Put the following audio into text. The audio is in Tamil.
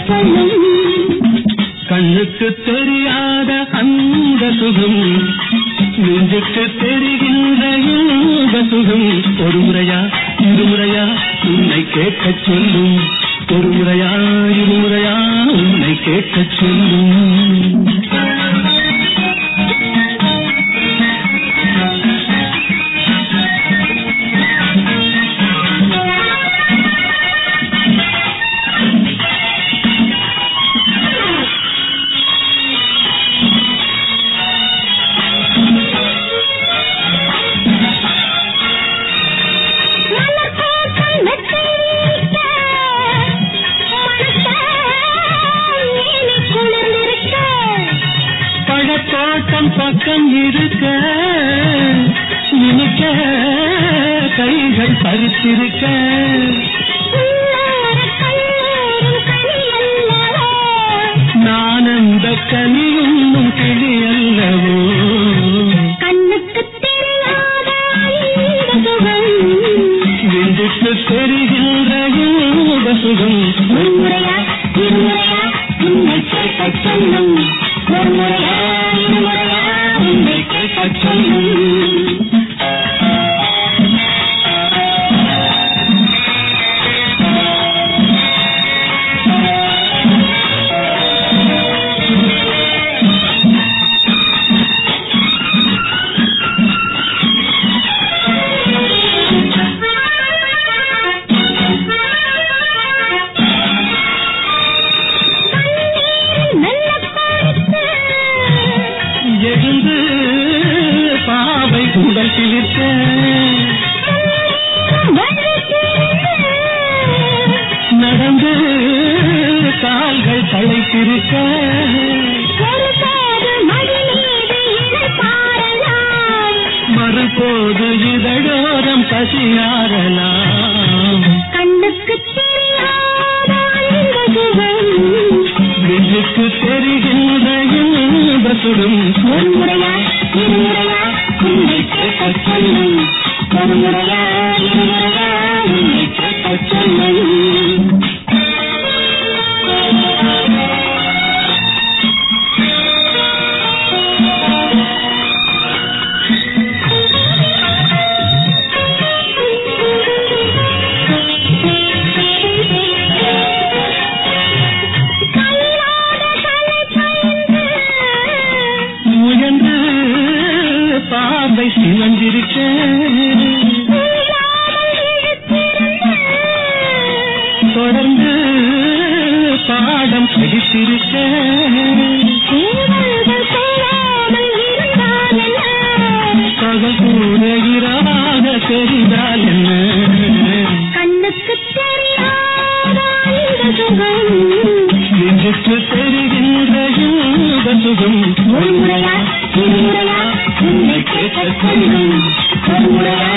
சொல்லும் கண்ணுக்கு தெரியாத அந்த சுகம் நெஞ்சுக்கு தெரிகின்ற இந்த சுகம் ஒரு முறையா இருமுறையா உன்னை கேட்கச் சொல்லும் ஒரு முறையா இருமுறையா உன்னை கேட்கச் சொல்லும் மலர் தோட்டம் மெத்தையிட்ட மனச நீலி குளிர்ந்திருக்க பழத்தோட்டம் பக்கம் இருக்க நினைக்க கைகள் பறித்திருக்க உள்ளார கல்லூரும் கனி அல்லவோ நான் அந்த கனியும் கிளி அல்லவோ கண்ணுக்கு தெரியாத இந்த சுகம் நெஞ்சுக்கு தெரிகின்ற இந்த சுகம் ஒரு முறையா இருமுறையா உன்னை கேட்கச் சொல்லும் ஒரு முறையா இருமுறையா உன்னை கேட்கச் சொல்லும் மெல்ல பார்த்து எழுந்து பாவை உடல் சிலிர்க்க நடந்து கால்கள் தலைத்திருக்க மறுபோது இதழோரம் பசியாரலாம் நெஞ்சுக்கு தெரிகின்ற இந்த சுடும் ஒரு முறையா இருமுறையா உன்னை கேட்கச் சொல்லும் ஒரு முறையா இருமுறையா உன்னை கேட்கச் சொல்லும் முயன்று பார்வை சிவந்திருக்க தொடர்ந்து பாடம் படித்திருக்க பகல் கூட இராக தெரிந்தால் என்ன கண்ணுக்கு தெரியாத இந்த சுகம் நெஞ்சுக்கு தெரிகின்ற இந்த சுகம் ஒரு முறையா இருமுறையா உன்னை கேட்கச் சொல்லும் ஒரு முறையா